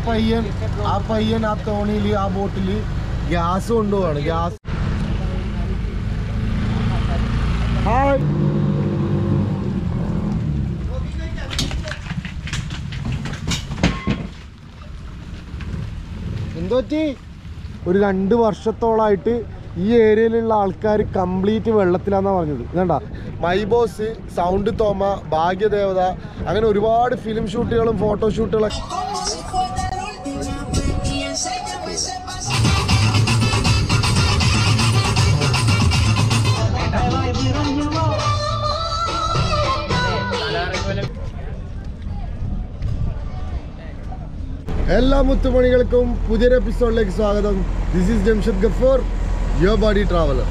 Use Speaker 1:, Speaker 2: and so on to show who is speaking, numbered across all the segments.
Speaker 1: പയ്യൻ ആ പയ്യൻ ആ തോണിയിൽ ആ ബോട്ടിൽ ഗ്യാസ് കൊണ്ടുപോവാണ് ഗ്യാസ് ഹായ് എന്തോറ്റി ഒരു രണ്ട് വർഷത്തോളായിട്ട് ഈ ഏരിയയിലുള്ള ആൾക്കാർ കംപ്ലീറ്റ് വെള്ളത്തിലാന്നാ പറഞ്ഞത് ഇതണ്ട മൈബോസ് സൗണ്ട് തോമ ഭാഗ്യദേവത അങ്ങനെ ഒരുപാട് ഫിലിം ഷൂട്ടുകളും ഫോട്ടോ ഷൂട്ടുകളും
Speaker 2: ¿Cómo se juega la última? Y enséñame ese paso.
Speaker 1: എല്ലാ മുത്തുമണികൾക്കും പുതിയൊരു എപ്പിസോഡിലേക്ക് സ്വാഗതം this is Jamshad Gafoor your body traveller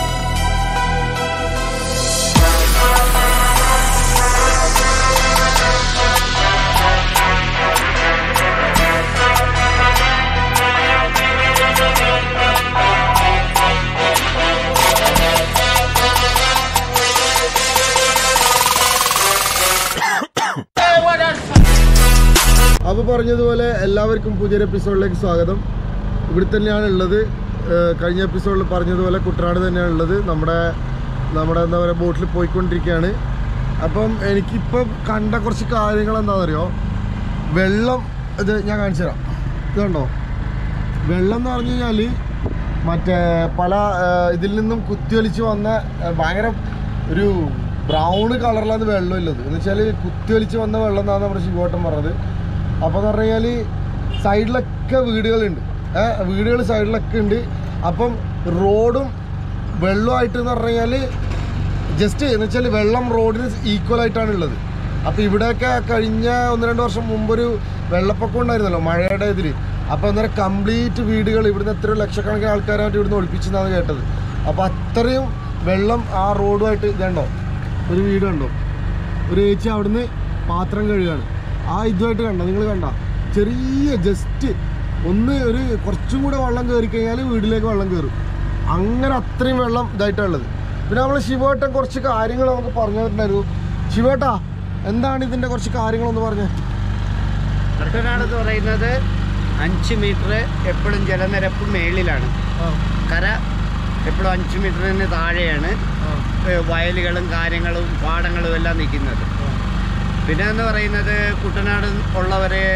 Speaker 1: അപ്പോൾ പറഞ്ഞതുപോലെ എല്ലാവർക്കും പുതിയൊരു എപ്പിസോഡിലേക്ക് സ്വാഗതം ഇവിടെ തന്നെയാണ് ഉള്ളത് ഏഹ് കഴിഞ്ഞ എപ്പിസോഡിൽ പറഞ്ഞതുപോലെ കുട്ടനാട് തന്നെയാണ് ഉള്ളത് നമ്മുടെ നമ്മുടെ എന്താ പറയുക ബോട്ടിൽ പോയിക്കൊണ്ടിരിക്കുകയാണ് അപ്പം എനിക്കിപ്പം കണ്ട കുറച്ച് കാര്യങ്ങൾ എന്താണെന്നറിയോ വെള്ളം ഇത് ഞാൻ കാണിച്ചു തരാം ഇതുണ്ടോ വെള്ളം എന്ന് പറഞ്ഞു കഴിഞ്ഞാൽ മറ്റേ പല ഏഹ് ഇതിൽ നിന്നും കുത്തിയൊലിച്ച് വന്ന ഏഹ് ഭയങ്കര ഒരു ബ്രൗൺ കളറിലാണ് വെള്ളം ഉള്ളത് എന്ന് വെച്ചാൽ കുത്തിയൊലിച്ച് വന്ന വെള്ളം എന്നാണ് നമ്മുടെ ശിവോട്ടം പറഞ്ഞത് അപ്പോൾ എന്ന് പറഞ്ഞു കഴിഞ്ഞാൽ സൈഡിലൊക്കെ വീടുകളുണ്ട് ഏഹ് വീടുകൾ സൈഡിലൊക്കെ ഉണ്ട് അപ്പം റോഡും വെള്ളമായിട്ട് എന്ന് പറഞ്ഞു കഴിഞ്ഞാൽ ജസ്റ്റ് എന്ന് വെച്ചാൽ വെള്ളം റോഡിന് ഈക്വൽ ആയിട്ടാണ് ഉള്ളത് അപ്പോൾ ഇവിടെയൊക്കെ കഴിഞ്ഞ ഒന്ന് രണ്ട് വർഷം മുമ്പൊരു വെള്ളപ്പൊക്കം ഉണ്ടായിരുന്നല്ലോ മഴയുടെ ഇതിൽ അപ്പോൾ അന്നേരം കംപ്ലീറ്റ് വീടുകൾ ഇവിടുന്ന് എത്രയോ ലക്ഷക്കണക്കിന് ആൾക്കാരായിട്ട് ഇവിടുന്ന് ഒഴിപ്പിച്ചെന്നാണ് കേട്ടത് അപ്പോൾ അത്രയും വെള്ളം ആ റോഡുമായിട്ട് ഇതുണ്ടോ ഒരു വീട് കണ്ടോ ഒരു ചേച്ചി അവിടുന്ന് പാത്രം കഴുകാണ് ആ ഇതുമായിട്ട് കണ്ടോ നിങ്ങൾ കണ്ട ചെറിയ ജസ്റ്റ് ഒന്ന് ഒരു കുറച്ചും കൂടെ വെള്ളം കയറി കഴിഞ്ഞാൽ വീട്ടിലേക്ക് വെള്ളം കയറും അങ്ങനെ അത്രയും വെള്ളം ഇതായിട്ടുള്ളത് പിന്നെ നമ്മൾ ശിവേട്ടൻ കുറച്ച് കാര്യങ്ങൾ നമുക്ക് പറഞ്ഞു തന്നിട്ടുണ്ടായിരുന്നു ശിവേട്ടാ എന്താണ് ഇതിൻ്റെ കുറച്ച് കാര്യങ്ങളൊന്ന് പറഞ്ഞേ
Speaker 3: കുട്ടനാട് എന്ന് പറയുന്നത് അഞ്ച് മീറ്റർ എപ്പോഴും ജലനിരപ്പ് മേളിലാണ് കര എപ്പോഴും അഞ്ച് മീറ്ററിന് താഴെയാണ് ഏ, വയലുകളും കാര്യങ്ങളും പാടങ്ങളും എല്ലാം നിൽക്കുന്നത് പിന്നെ എന്ന് പറയുന്നത് കുട്ടനാട് ഉള്ളവരെ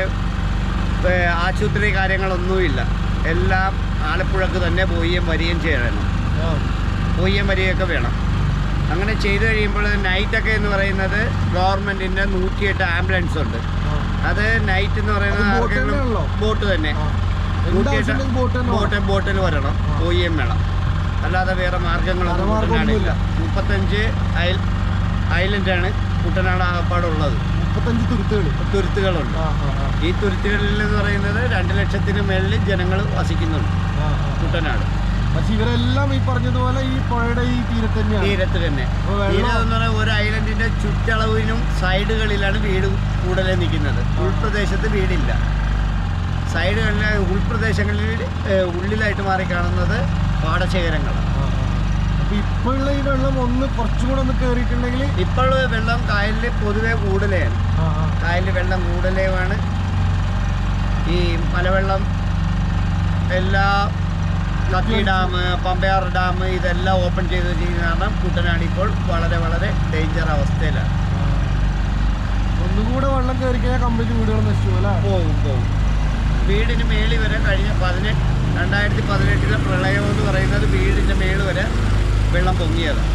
Speaker 3: ഏ, ആശുപത്രി കാര്യങ്ങളൊന്നുമില്ല എല്ലാം ആലപ്പുഴക്ക് തന്നെ പോവുകയും വരികയും ചെയ്യണം പോവുകയും വരികയൊക്കെ വേണം അങ്ങനെ ചെയ്തു കഴിയുമ്പോൾ നൈറ്റൊക്കെ എന്ന് പറയുന്നത് ഗവൺമെൻറ്റിൻ്റെ നൂറ്റിയെട്ട് ആംബുലൻസ് ഉണ്ട് അത് നൈറ്റ് എന്ന് പറയുന്നത്
Speaker 1: അത് boat
Speaker 3: ആർക്കെങ്കിലും
Speaker 1: തന്നെയാണല്ലോ?
Speaker 3: ബോട്ട് തന്നെ
Speaker 1: എന്താവശ്യം ഉണ്ടെങ്കിൽ boat തന്നെ
Speaker 3: ബോട്ട് ബോട്ടിൽ വരണം പോവുകയും വേണം അല്ലാതെ വേറെ മാർഗങ്ങളൊന്നും
Speaker 1: കരമാർഗ്ഗമൊന്നുമില്ല.
Speaker 3: കുട്ടനാടില്ല മുപ്പത്തഞ്ച് ഐൽ ഐലൻഡാണ് കുട്ടനാട് ആകപ്പാടുള്ളത്
Speaker 1: മുപ്പത്തഞ്ച് തുരുത്തുകൾ
Speaker 3: തുരുത്തുകളുണ്ട്
Speaker 1: ആ ആ ആ
Speaker 3: ഈ തുരുത്തുകളിൽ എന്ന് പറയുന്നത് രണ്ട് ലക്ഷത്തിന് മേളിൽ ജനങ്ങൾ വസിക്കുന്നുണ്ട്
Speaker 1: ആ, ആ.
Speaker 3: കുട്ടനാട്
Speaker 1: പക്ഷെ ഇവരെല്ലാം ഈ പറഞ്ഞതുപോലെ ഈ പുഴയുടെ ഈ തീരത്ത് തന്നെയാണ്
Speaker 3: തീരത്ത് തന്നെ
Speaker 1: അപ്പൊ വെള്ളം-
Speaker 3: തീരം എന്ന് പറഞ്ഞാൽ ഒരു ഐലൻഡിന്റെ ചുറ്റളവിനും സൈഡുകളിലാണ് വീട് കൂടുതൽ നിൽക്കുന്നത് ഉൾപ്രദേശത്ത് വീടില്ല സൈഡുകളിലെ ഉൾപ്രദേശങ്ങളിൽ ഏഹ്, ഉള്ളിലായിട്ട് മാറി കാണുന്നത് പാടശേഖരങ്ങളാണ്
Speaker 1: അപ്പൊ ഇപ്പോഴുള്ള ഈ വെള്ളം ഒന്ന് കുറച്ചും കൂടെ ഒന്ന് കയറിയിട്ടുണ്ടെങ്കിൽ
Speaker 3: ഇപ്പോൾ വെള്ളം കായലിൽ പൊതുവെ കൂടുതലാണ് കായലിൽ വെള്ളം കൂടുതലുമാണ് ഈ മലവെള്ളം എല്ലാ കക്കി ഡാം പമ്പയാർ ഡാം ഇതെല്ലാം ഓപ്പൺ ചെയ്ത് വെച്ചിരിക്കുന്ന കാരണം കുട്ടനാട് ഇപ്പോൾ വളരെ വളരെ ഡേഞ്ചർ അവസ്ഥയിലാണ്
Speaker 1: ഒന്നുകൂടെ വെള്ളം കയറി കഴിഞ്ഞാൽ കംപ്ലീറ്റ് വീടുകൾ നശിച്ചു അല്ലേ
Speaker 3: പോകും പോകും വീടിന് മേളി വരെ കഴിഞ്ഞ പതിനെട്ട് രണ്ടായിരത്തി പതിനെട്ടിലെ പ്രളയം എന്ന് പറയുന്നത് വീടിൻ്റെ മേള് വരെ വെള്ളം പൊങ്ങിയതാണ്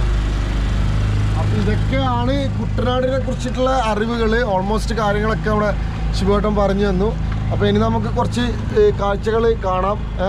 Speaker 1: അപ്പൊ ഇതൊക്കെയാണ് കുട്ടനാടിനെ കുറിച്ചിട്ടുള്ള അറിവുകൾ ഓൾമോസ്റ്റ് കാര്യങ്ങളൊക്കെ അവിടെ ശിവോട്ടം പറഞ്ഞു തന്നു അപ്പൊ ഇനി നമുക്ക് കുറച്ച് കാഴ്ചകൾ കാണാം ഏ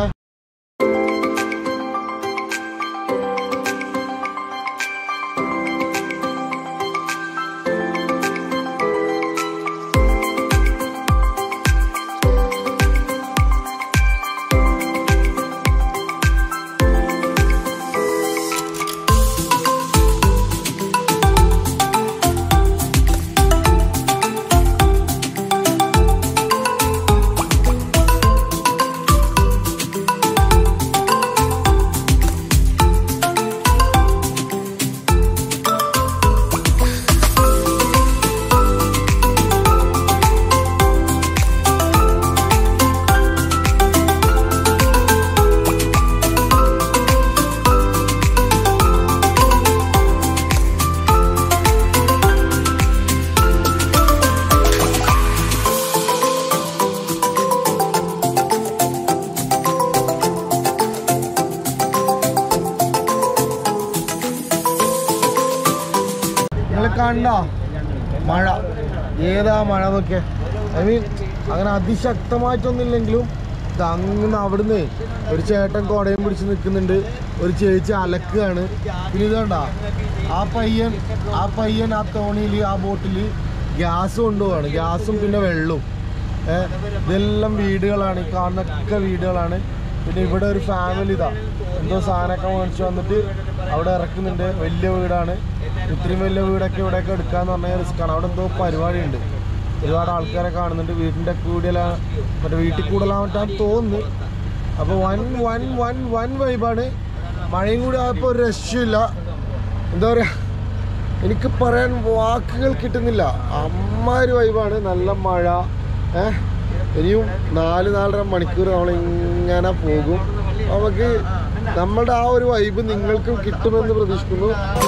Speaker 1: ഇതുണ്ടാ മഴ ഏതാ മഴ നോക്കിയ ഐ മീൻ അങ്ങനെ അതിശക്തമായിട്ടൊന്നുമില്ലെങ്കിലും ഇത് അങ്ങ് അവിടുന്ന് ഒരു ചേട്ടൻ കോടയും പിടിച്ച് നിൽക്കുന്നുണ്ട് ഒരു ചേച്ചി അലക്കുകയാണ് പിന്നെ ഇത് കണ്ട ആ പയ്യൻ ആ പയ്യൻ ആ തോണിയിൽ ആ ബോട്ടിൽ ഗ്യാസ് കൊണ്ടുപോവാണ് ഗ്യാസും പിന്നെ വെള്ളവും ഏ, ഇതെല്ലാം വീടുകളാണ് ഈ കാണുന്നൊക്കെ വീടുകളാണ് പിന്നെ ഇവിടെ ഒരു ഫാമിലി ഇതാ എന്തോ സാധനമൊക്കെ മേടിച്ച് വന്നിട്ട് അവിടെ ഇറക്കുന്നുണ്ട് വലിയ വീടാണ് ഇത്രയും വലിയ വീടൊക്കെ ഇവിടെയൊക്കെ എടുക്കാന്ന് പറഞ്ഞാൽ റിസ്ക്കാണ് അവിടെ എന്തോ പരിപാടിയുണ്ട് ഒരുപാട് ആൾക്കാരെ കാണുന്നുണ്ട് വീടിൻ്റെ കൂടുതലാ മറ്റേ വീട്ടിൽ കൂടുതലാവട്ടാന്ന് തോന്നുന്നു അപ്പോൾ വൻ വൻ വൻ വൻ വൈബാണ് മഴയും കൂടി ആയപ്പോൾ ഒരു രക്ഷയില്ല എന്താ പറയുക എനിക്ക് പറയാൻ വാക്കുകൾ കിട്ടുന്നില്ല അമ്മാതിരി വൈബാണ് നല്ല മഴ ഏ ഇനിയും നാല് നാലര മണിക്കൂർ നമ്മൾ ഇങ്ങനെ പോകും നമുക്ക് നമ്മളുടെ ആ ഒരു വൈബ് നിങ്ങൾക്കും കിട്ടുമെന്ന് പ്രതീക്ഷിക്കുന്നു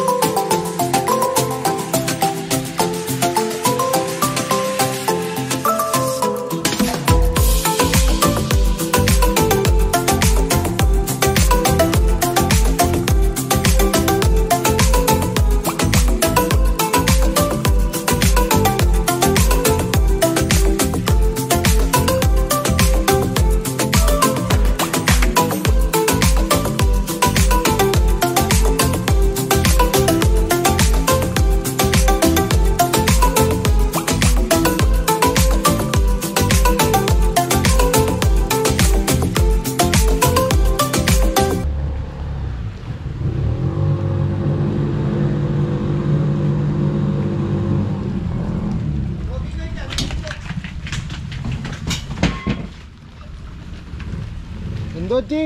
Speaker 1: എന്തോറ്റി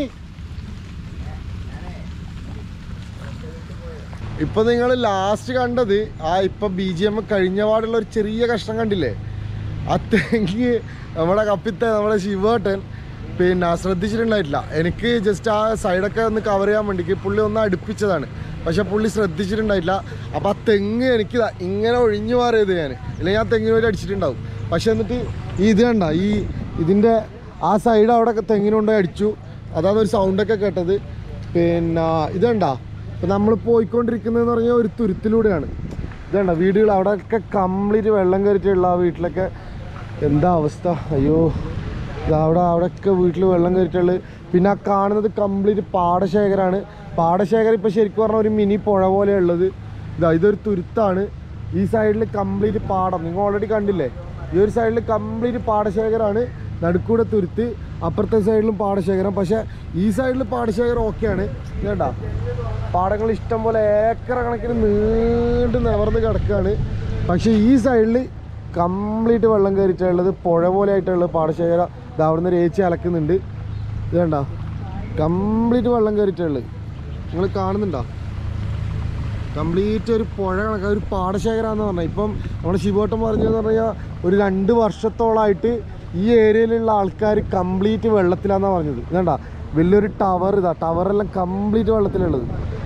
Speaker 1: ഇപ്പൊ നിങ്ങൾ ലാസ്റ്റ് കണ്ടത് ആ ഇപ്പൊ ബി ജി എം കഴിഞ്ഞ പാടുള്ള ഒരു ചെറിയ കഷ്ണം കണ്ടില്ലേ ആ തെങ്ങ് നമ്മുടെ കപ്പിത്തെ നമ്മുടെ ശിവേട്ടൻ പിന്നെ ശ്രദ്ധിച്ചിട്ടുണ്ടായിട്ടില്ല എനിക്ക് ജസ്റ്റ് ആ സൈഡൊക്കെ ഒന്ന് കവർ ചെയ്യാൻ വേണ്ടിക്ക് പുള്ളി ഒന്ന് അടുപ്പിച്ചതാണ് പക്ഷെ പുള്ളി ശ്രദ്ധിച്ചിട്ടുണ്ടായിട്ടില്ല അപ്പോൾ ആ തെങ്ങ് എനിക്ക് ദാ ഇങ്ങനെ ഒഴിഞ്ഞു മാറിയത് ഞാൻ ഇല്ലെങ്കിൽ ഞാൻ തെങ്ങിന് വേണ്ടി അടിച്ചിട്ടുണ്ടാവും പക്ഷെ എന്നിട്ട് ഈ ഇത് കണ്ട ഈ ഇതിൻ്റെ ആ സൈഡ് അവിടെ തെങ്ങിനുകൊണ്ട് അടിച്ചു അതാണ് ഒരു സൗണ്ടൊക്കെ കേട്ടത് പിന്നെ ഇത് കണ്ടാ ഇപ്പം നമ്മൾ പോയിക്കൊണ്ടിരിക്കുന്നതെന്ന് പറഞ്ഞാൽ ഒരു തുരുത്തിലൂടെയാണ് ഇതണ്ട വീടുകൾ അവിടെയൊക്കെ കംപ്ലീറ്റ് വെള്ളം കയറിയിട്ടുള്ള ആ വീട്ടിലൊക്കെ എന്താ അവസ്ഥ അയ്യോ ഇതാ അവിടെ അവിടെയൊക്കെ വീട്ടിൽ വെള്ളം കയറിയിട്ടുള്ളത് പിന്നെ ആ കാണുന്നത് കംപ്ലീറ്റ് പാടശേഖരമാണ് പാടശേഖരം ഇപ്പോൾ ശരിക്കും പറഞ്ഞാൽ ഒരു മിനി പുഴ പോലെയുള്ളത് ഇതാ ഇതൊരു തുരുത്താണ് ഈ സൈഡിൽ കംപ്ലീറ്റ് പാടം നിങ്ങൾ ഓൾറെഡി കണ്ടില്ലേ ഈ ഒരു സൈഡിൽ കംപ്ലീറ്റ് പാടശേഖരമാണ് നടുക്കൂടെ തുരുത്ത് അപ്പുറത്തെ സൈഡിലും പാടശേഖരം പക്ഷേ ഈ സൈഡിൽ പാടശേഖരം ഓക്കെയാണ് കേട്ടാ പാടങ്ങൾ ഇഷ്ടം പോലെ ഏക്കർ കണക്കിന് നീണ്ട് നിവർന്ന് കിടക്കുകയാണ് പക്ഷേ ഈ സൈഡിൽ കംപ്ലീറ്റ് വെള്ളം കയറിയിട്ടുള്ളത് പുഴ പോലെ ആയിട്ടുള്ളത് പാടശേഖര ഇത് അവിടുന്ന് ഒരു ഏച്ചി അലക്കുന്നുണ്ട് ഇത് കണ്ട കംപ്ലീറ്റ് വെള്ളം കയറിയിട്ടുള്ളത് നിങ്ങൾ കാണുന്നുണ്ടോ കംപ്ലീറ്റ് ഒരു പുഴ കണക്ക ഒരു പാടശേഖരമെന്ന് പറഞ്ഞാൽ ഇപ്പം നമ്മുടെ ശിവോട്ടം പറഞ്ഞതെന്ന് പറഞ്ഞാൽ ഒരു രണ്ട് വർഷത്തോളമായിട്ട് ഈ ഏരിയയിലുള്ള ആൾക്കാർ കംപ്ലീറ്റ് വെള്ളത്തിലാണെന്നാണ് പറഞ്ഞത് ഇതണ്ട വലിയൊരു ടവർ ഇതാ ടവറെല്ലാം കംപ്ലീറ്റ് വെള്ളത്തിലുള്ളത്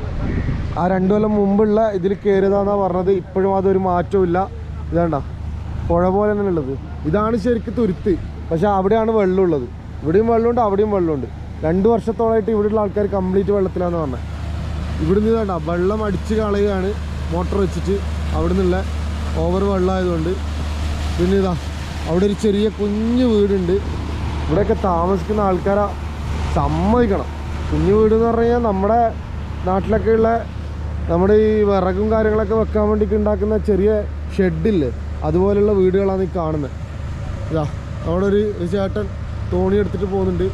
Speaker 1: ആ രണ്ടു കൊല്ലം മുമ്പുള്ള ഇതിൽ കയറിയതാണെന്നാണ് പറഞ്ഞത് ഇപ്പോഴും അതൊരു മാറ്റവും ഇല്ല ഇതാണ്ട പുഴ പോലെ തന്നെ ഉള്ളത് ഇതാണ് ശരിക്കും തുരുത്ത് പക്ഷെ അവിടെയാണ് വെള്ളമുള്ളത് ഇവിടെയും വെള്ളമുണ്ട് അവിടെയും വെള്ളമുണ്ട് രണ്ട് വർഷത്തോളമായിട്ട് ഇവിടെയുള്ള ആൾക്കാർ കംപ്ലീറ്റ് വെള്ളത്തിലാണെന്ന് പറഞ്ഞത് ഇവിടുന്ന് ഇതാണ്ട വെള്ളം അടിച്ച് കളയുകയാണ് മോട്ടർ വെച്ചിട്ട് അവിടെ നിന്നുള്ള ഓവർ വെള്ളമായതുകൊണ്ട് പിന്നെ ഇതാ അവിടെ ഒരു ചെറിയ കുഞ്ഞു വീടുണ്ട് ഇവിടെയൊക്കെ താമസിക്കുന്ന ആൾക്കാരെ സമ്മതിക്കണം കുഞ്ഞു വീട് എന്ന് പറഞ്ഞു കഴിഞ്ഞാൽ നമ്മുടെ നാട്ടിലൊക്കെ ഉള്ള നമ്മുടെ ഈ വിറകും കാര്യങ്ങളൊക്കെ വെക്കാൻ വേണ്ടിയിട്ട് ഉണ്ടാക്കുന്ന ചെറിയ ഷെഡില്ലേ അതുപോലുള്ള വീടുകളാണ് ഈ കാണുന്നത് ഇതാ അവിടെ ഒരു ഒരു ചേട്ടൻ തോണി എടുത്തിട്ട് പോകുന്നുണ്ട്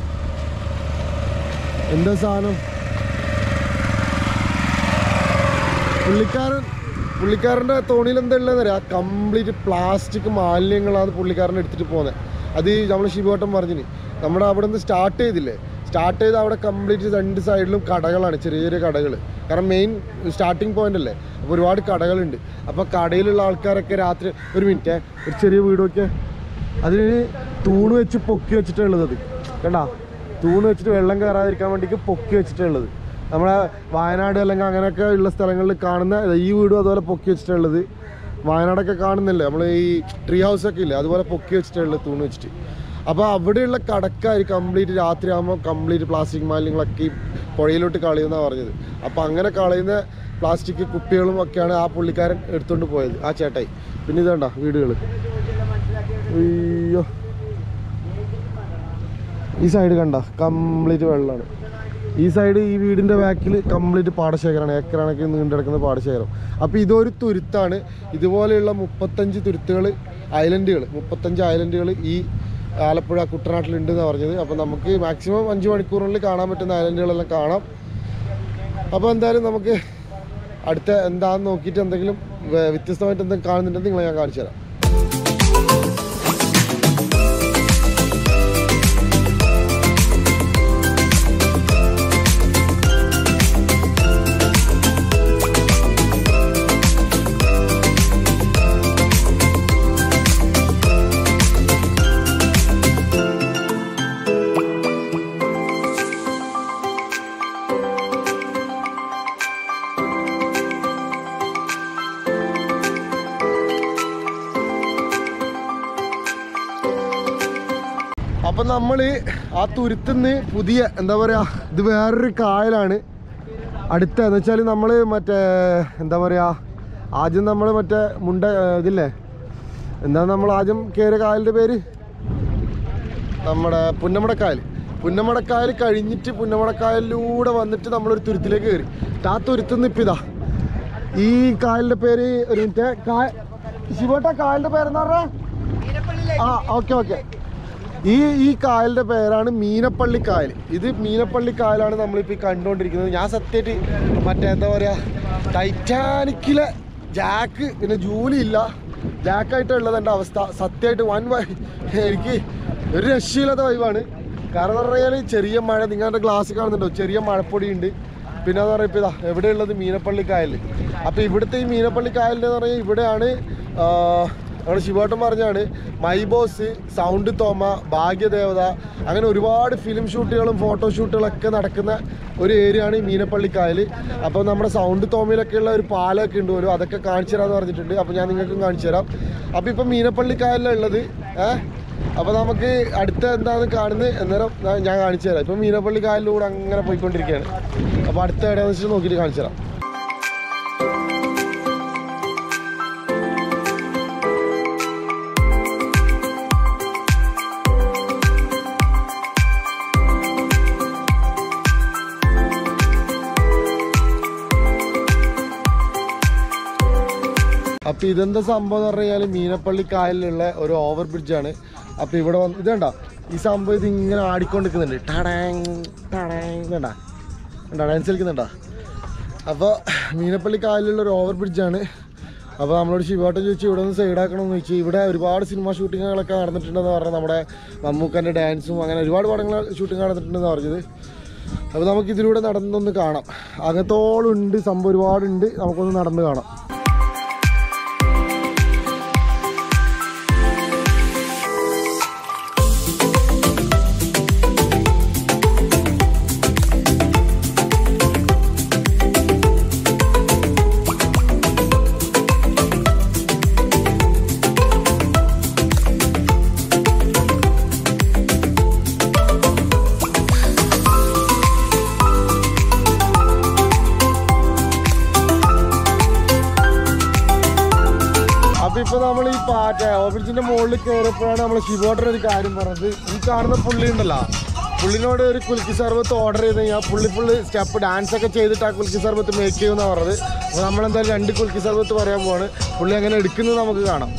Speaker 1: എന്താ സാധനം പുള്ളിക്കാരൻ പുള്ളിക്കാരൻ്റെ തോണിയിൽ എന്താ ഉള്ളതെന്ന് അറിയാം കംപ്ലീറ്റ് പ്ലാസ്റ്റിക് മാലിന്യങ്ങളാണ് പുള്ളിക്കാരൻ എടുത്തിട്ട് പോകുന്നത് അത് നമ്മൾ ശിവവട്ടം പറഞ്ഞിന് നമ്മുടെ അവിടെ നിന്ന് സ്റ്റാർട്ട് ചെയ്തില്ലേ സ്റ്റാർട്ട് ചെയ്ത് അവിടെ കംപ്ലീറ്റ് രണ്ട് സൈഡിലും കടകളാണ് ചെറിയ ചെറിയ കടകൾ കാരണം മെയിൻ സ്റ്റാർട്ടിങ് പോയിന്റ് അല്ലേ അപ്പോൾ ഒരുപാട് കടകളുണ്ട് അപ്പോൾ കടയിലുള്ള ആൾക്കാരൊക്കെ രാത്രി ഒരു മിനിറ്റ് ഒരു ചെറിയ വീടൊക്കെ അതിന് തൂണ് വെച്ച് പൊക്കി വെച്ചിട്ടുള്ളത് അത് കണ്ടാ തൂണ് വെച്ചിട്ട് വെള്ളം കയറാതിരിക്കാൻ വേണ്ടിക്ക് പൊക്കി വെച്ചിട്ടുള്ളത് നമ്മളെ വയനാട് അല്ലെങ്കിൽ അങ്ങനെയൊക്കെ ഉള്ള സ്ഥലങ്ങളിൽ കാണുന്ന ഈ വീടും അതുപോലെ പൊക്കി വെച്ചിട്ടുള്ളത് വയനാടൊക്കെ കാണുന്നില്ലേ നമ്മൾ ഈ ട്രീ ഹൗസ് ഒക്കെ ഇല്ലേ അതുപോലെ പൊക്കി വെച്ചിട്ടുള്ളത് തൂണ് വെച്ചിട്ട് അപ്പോൾ അവിടെയുള്ള കടക്കാർ കംപ്ലീറ്റ് രാത്രി ആകുമ്പോൾ കംപ്ലീറ്റ് പ്ലാസ്റ്റിക് മാലിന്യങ്ങളൊക്കെ ഈ പുഴയിലോട്ട് കളയുമെന്നാണ് പറഞ്ഞത് അപ്പോൾ അങ്ങനെ കളയുന്ന പ്ലാസ്റ്റിക് കുപ്പികളും ഒക്കെയാണ് ആ പുള്ളിക്കാരൻ എടുത്തുകൊണ്ട് പോയത് ആ ചേട്ടായി പിന്നെ ഇത് കണ്ടോ വീടുകൾ അയ്യോ ഈ സൈഡ് കണ്ട കംപ്ലീറ്റ് വെള്ളമാണ് ഈ സൈഡ് ഈ വീടിൻ്റെ ബാക്കിൽ കംപ്ലീറ്റ് പാടശേഖരമാണ് ഏക്കറണക്കിൽ നീണ്ടു കിടക്കുന്ന പാടശേഖരം അപ്പോൾ ഇതൊരു തുരുത്താണ് ഇതുപോലെയുള്ള മുപ്പത്തഞ്ച് തുരുത്തുകൾ ഐലൻഡുകൾ മുപ്പത്തഞ്ച് ഐലൻഡുകൾ ഈ ആലപ്പുഴ കുട്ടനാട്ടിലുണ്ട് എന്നാണ് പറഞ്ഞത് അപ്പോൾ നമുക്ക് മാക്സിമം അഞ്ച് മണിക്കൂറിനുള്ളിൽ കാണാൻ പറ്റുന്ന ഐലൻഡുകളെല്ലാം കാണാം അപ്പോൾ എന്തായാലും നമുക്ക് അടുത്ത എന്താണെന്ന് നോക്കിയിട്ട് എന്തെങ്കിലും വേ- വ്യത്യസ്തമായിട്ട് എന്തെങ്കിലും കാണുന്നുണ്ടെങ്കിൽ നിങ്ങളെ ഞാൻ കാണിച്ചു തരാം അപ്പം നമ്മൾ ആ തുരുത്തുനിന്ന് പുതിയ എന്താ പറയുക ഇത് വേറൊരു കായലാണ് അടുത്ത എന്ന് വെച്ചാൽ നമ്മൾ മറ്റേ എന്താ പറയുക ആദ്യം നമ്മൾ മറ്റേ മുണ്ട ഇതില്ലേ എന്താ നമ്മൾ ആദ്യം കയറിയ കായലിൻ്റെ പേര് നമ്മുടെ പുന്നമടക്കായൽ പുന്നമടക്കായൽ കഴിഞ്ഞിട്ട് പുന്നമടക്കായലിലൂടെ വന്നിട്ട് നമ്മളൊരു തുരുത്തിലേക്ക് കയറി ആ തുരുത്തുനിന്ന് ഇപ്പം ഇതാ ഈ കായലിൻ്റെ പേര് ഒരു മിനിറ്റ് കായ ശിവട്ട കായലിൻ്റെ പേരെന്താ പറഞ്ഞാ ആ ഓക്കെ ഓക്കെ ഈ ഈ കായലിന്റെ പേരാണ് മീനപ്പള്ളി കായൽ ഇത് മീനപ്പള്ളി കായലാണ് നമ്മളിപ്പോൾ ഈ കണ്ടുകൊണ്ടിരിക്കുന്നത് ഞാൻ സത്യമായിട്ട് മറ്റേ എന്താ പറയുക ടൈറ്റാനിക്കിലെ ജാക്ക് പിന്നെ ജൂലി ഇല്ല ജാക്കായിട്ടുള്ളത് എൻ്റെ അവസ്ഥ സത്യമായിട്ട് വൻ വൈ എനിക്ക് ഒരു രക്ഷയില്ലാത്ത വൈവാണ് കാരണം എന്ന് പറഞ്ഞാൽ ചെറിയ മഴ നിങ്ങളുടെ ഗ്ലാസ് കാണുന്നുണ്ടോ ചെറിയ മഴപ്പൊടിയുണ്ട് പിന്നെ എന്ന് പറയുമ്പോൾ ഇതാ എവിടെയുള്ളത് മീനപ്പള്ളി കായൽ അപ്പോൾ ഇവിടുത്തെ ഈ മീനപ്പള്ളി കായലിൻ്റെ എന്ന് പറഞ്ഞാൽ ഇവിടെയാണ് ആ, നമ്മുടെ ശിവോട്ടം പറഞ്ഞാണ് my boss sound Thoma Bhagyadevatha അങ്ങനെ ഒരുപാട് ഫിലിം ഷൂട്ടുകളും ഫോട്ടോഷൂട്ടുകളൊക്കെ നടക്കുന്ന ഒരു ഏരിയ ആണ് ഈ മീനപ്പള്ളി കായൽ അപ്പോൾ നമ്മുടെ സൗണ്ട് തോമയിലൊക്കെ ഉള്ള ഒരു പാലമൊക്കെ ഉണ്ട് പോലും അതൊക്കെ കാണിച്ചു തരാമെന്ന് പറഞ്ഞിട്ടുണ്ട് അപ്പോൾ ഞാൻ നിങ്ങൾക്കും കാണിച്ചു തരാം അപ്പോൾ ഇപ്പം മീനപ്പള്ളി കായലിലാണ് ഉള്ളത് ഏഹ് അപ്പോൾ നമുക്ക് അടുത്ത എന്താണെന്ന് കാണുന്നത് അന്നേരം ഞാൻ- ഞാൻ കാണിച്ചു തരാം ഇപ്പം മീനപ്പള്ളി കായലിലൂടെ അങ്ങനെ പോയിക്കൊണ്ടിരിക്കുകയാണ് അപ്പോൾ അടുത്ത എവിടെയാണെന്ന് വെച്ചിട്ട് നോക്കിയിട്ട് കാണിച്ചു തരാം അപ്പൊ ഇതെന്താ സംഭവം എന്ന് പറഞ്ഞാൽ മീനപ്പള്ളി കായലിലുള്ള ഒരു ഓവർ ബ്രിഡ്ജാണ് അപ്പൊ ഇവിടെ വന്ന് ഇത് കണ്ട ഈ സംഭവം ഇത് ഇങ്ങനെ ആടിക്കൊണ്ടിരിക്കുന്നുണ്ട് ടടാങ് ടടാങ് കണ്ട കണ്ട ഡാൻസ് കളിക്കുന്നുണ്ടാ അപ്പോൾ മീനപ്പള്ളി കായലിലുള്ള ഒരു ഓവർ ബ്രിഡ്ജാണ് അപ്പോൾ നമ്മളോട് ശിവോട്ടം ചോദിച്ചു ഇവിടെ ഒന്ന് സൈഡാക്കണമെന്ന് ചോദിച്ചു ഇവിടെ ഒരുപാട് സിനിമ ഷൂട്ടിങ്ങുകളൊക്കെ നടന്നിട്ടുണ്ടെന്ന് പറഞ്ഞാൽ നമ്മുടെ മമ്മൂക്കൻ്റെ ഡാൻസും അങ്ങനെ ഒരുപാട് പടങ്ങൾ ഷൂട്ടിംഗ് നടന്നിട്ടുണ്ടെന്ന് പറഞ്ഞത് അപ്പോൾ നമുക്ക് ഇതിലൂടെ നടന്നൊന്ന് കാണാം അകത്തോളം ഉണ്ട് സംഭവം ഒരുപാടുണ്ട് നമുക്കൊന്ന് നടന്ന് കാണാം അപ്പൊ ഇപ്പൊ നമ്മൾ ഈ പാറ്റ ഓഫീസിന്റെ മുകളിൽ കയറിയപ്പോഴാണ് നമ്മൾ ശിവോട്ടർ ഒരു കാര്യം പറഞ്ഞത് ഈ കാണുന്ന പുള്ളി ഉണ്ടല്ലോ പുള്ളിനോട് ഒരു കുൽക്കി സർബത്ത് ഓർഡർ ചെയ്ത് കഴിഞ്ഞാൽ പുള്ളി ഫുള്ള് സ്റ്റെപ്പ് ഡാൻസ് ഒക്കെ ചെയ്തിട്ട് ആ കുൽക്കി സർബത്ത് മേക്ക് ചെയ്യുമെന്നാണ് പറഞ്ഞത് അപ്പോൾ നമ്മളെന്തായാലും രണ്ട് കുൽക്കി സർബത്ത് പറയാൻ പോവാണ് പുള്ളി അങ്ങനെ എടുക്കുന്നത് നമുക്ക് കാണാം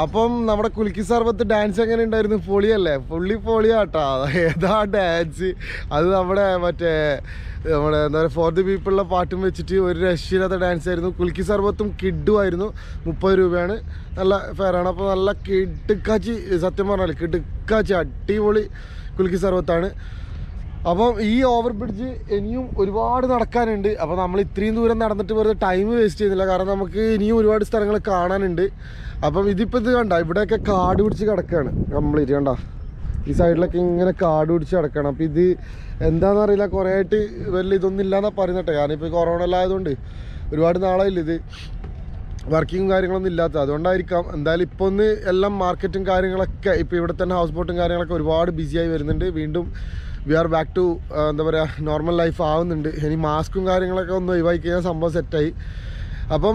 Speaker 1: അപ്പം നമ്മുടെ കുലുക്കി സർബത്ത് ഡാൻസ് എങ്ങനെ ഉണ്ടായിരുന്നു പൊളിയല്ലേ പുള്ളി പൊളിയാട്ടാ ഏതാ ഡാൻസ് അത് നമ്മുടെ മറ്റേ നമ്മുടെ എന്താ പറയുക ഫോർ ദി പീപ്പിളിലെ പാട്ടും വെച്ചിട്ട് ഒരു രക്ഷയില്ലാത്ത ഡാൻസ് ആയിരുന്നു കുലുക്കി സർബത്തും കിഡും ആയിരുന്നു മുപ്പത് രൂപയാണ് നല്ല ഫെയറാണ് അപ്പോൾ നല്ല കിടുക്കാച്ചി സത്യം പറഞ്ഞാൽ കിടുക്കാച്ചി അടിപൊളി കുലുക്കി സർബത്താണ് അപ്പം ഈ ഓവർ ബ്രിഡ്ജ് ഇനിയും ഒരുപാട് നടക്കാനുണ്ട് അപ്പോൾ നമ്മൾ ഇത്രയും ദൂരം നടന്നിട്ട് വെറുതെ ടൈം വേസ്റ്റ് ചെയ്യുന്നില്ല കാരണം നമുക്ക് ഇനിയും ഒരുപാട് സ്ഥലങ്ങൾ കാണാനുണ്ട് അപ്പം ഇതിപ്പോൾ ഇത് കണ്ട ഇവിടെയൊക്കെ കാട് പിടിച്ച് കിടക്കുകയാണ് കംപ്ലീറ്റ് കണ്ട ഈ സൈഡിലൊക്കെ ഇങ്ങനെ കാട് പിടിച്ച് കിടക്കണം അപ്പം ഇത് എന്താണെന്ന് അറിയില്ല കുറേ ആയിട്ട് വലിയ ഇതൊന്നും ഇല്ലയെന്നാണ് പറയുന്നട്ടെ കാരണം ഇപ്പോൾ കൊറോണ എല്ലാം ഒരുപാട് നാളായില്ല ഇത് വർക്കിങ്ങും കാര്യങ്ങളൊന്നും ഇല്ലാത്ത അതുകൊണ്ടായിരിക്കാം എന്തായാലും ഇപ്പോൾ ഒന്ന് എല്ലാം മാർക്കറ്റും കാര്യങ്ങളൊക്കെ ഇപ്പോൾ ഇവിടെ തന്നെ ഹൗസ് ബോട്ടും കാര്യങ്ങളൊക്കെ ഒരുപാട് ബിസിയായി വരുന്നുണ്ട് വീണ്ടും വി ആർ ബാക്ക് ടു എന്താ പറയുക നോർമൽ ലൈഫ് ആവുന്നുണ്ട് ഇനി മാസ്കും കാര്യങ്ങളൊക്കെ ഒന്ന് ഒഴിവാക്കി കഴിഞ്ഞാൽ സംഭവം സെറ്റായി അപ്പം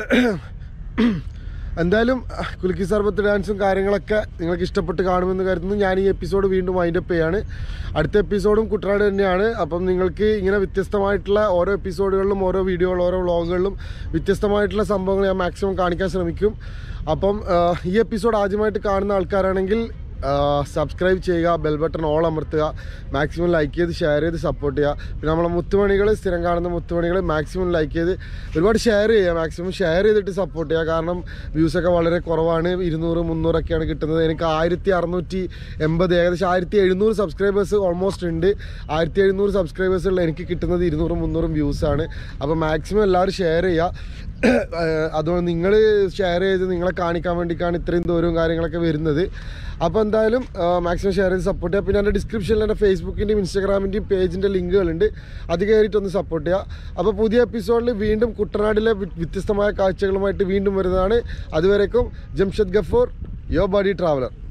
Speaker 1: എന്തായാലും കുലുക്കി സർബത്ത് ഡാൻസും കാര്യങ്ങളൊക്കെ നിങ്ങൾക്ക് ഇഷ്ടപ്പെട്ട് കാണുമെന്ന് കരുതുന്നു ഞാൻ ഈ എപ്പിസോഡ് വീണ്ടും വൈൻഡപ്പ് ചെയ്യാണ് അടുത്ത എപ്പിസോഡും കുട്ടനാട് തന്നെയാണ് അപ്പം നിങ്ങൾക്ക് ഇങ്ങനെ വ്യത്യസ്തമായിട്ടുള്ള ഓരോ എപ്പിസോഡുകളിലും ഓരോ വീഡിയോകളും ഓരോ വ്ളോഗുകളിലും വ്യത്യസ്തമായിട്ടുള്ള സംഭവങ്ങൾ ഞാൻ മാക്സിമം കാണിക്കാൻ ശ്രമിക്കും അപ്പം ആ, ഈ എപ്പിസോഡ് ആദ്യമായിട്ട് കാണുന്ന ആൾക്കാരാണെങ്കിൽ സബ്സ്ക്രൈബ് ചെയ്യുക ബെൽ ബട്ടൺ ഓൾ അമർത്തുക മാക്സിമം ലൈക്ക് ചെയ്ത് ഷെയർ ചെയ്ത് സപ്പോർട്ട് ചെയ്യുക പിന്നെ നമ്മളെ മുത്തുമണികൾ സ്ഥിരം കാണുന്ന മുത്തുമണികൾ മാക്സിമം ലൈക്ക് ചെയ്ത് ഒരുപാട് ഷെയർ ചെയ്യുക മാക്സിമം ഷെയർ ചെയ്തിട്ട് സപ്പോർട്ട് ചെയ്യുക കാരണം വ്യൂസൊക്കെ വളരെ കുറവാണ് ഇരുന്നൂറ് മുന്നൂറൊക്കെയാണ് കിട്ടുന്നത് എനിക്ക് ആയിരത്തി അറുന്നൂറ്റി എൺപത് ഏകദേശം ആയിരത്തി എഴുന്നൂറ് സബ്സ്ക്രൈബേഴ്സ് ഓൾമോസ്റ്റ് ഉണ്ട് ആയിരത്തി എഴുന്നൂറ് സബ്സ്ക്രൈബേഴ്സുള്ള എനിക്ക് കിട്ടുന്നത് ഇരുന്നൂറും മുന്നൂറും വ്യൂസാണ് അപ്പോൾ മാക്സിമം എല്ലാവരും ഷെയർ ചെയ്യുക ഏഹ് അതുകൊണ്ട് നിങ്ങൾ ഷെയർ ചെയ്ത് നിങ്ങളെ കാണിക്കാൻ വേണ്ടിയിട്ടാണ് ഇത്രയും ദൂരവും കാര്യങ്ങളൊക്കെ വരുന്നത് അപ്പോൾ എന്തായാലും മാക്സിമം ഷെയർ ചെയ്ത് സപ്പോർട്ട് ചെയ്യുക പിന്നെ എൻ്റെ ഡിസ്ക്രിപ്ഷനിൽ എൻ്റെ ഫേസ്ബുക്കിൻ്റെയും ഇൻസ്റ്റാഗ്രാമിൻ്റെയും പേജിൻ്റെ ലിങ്കുകളുണ്ട് അത് കയറിയിട്ടൊന്ന് സപ്പോർട്ട് ചെയ്യുക അപ്പോൾ പുതിയ എപ്പിസോഡിൽ വീണ്ടും കുട്ടനാടിലെ വ്യ- വ്യത്യസ്തമായ കാഴ്ചകളുമായിട്ട് വീണ്ടും വരുന്നതാണ് അതുവരേക്കും ജംഷദ് ഗഫൂർ യോ ബഡി ട്രാവലർ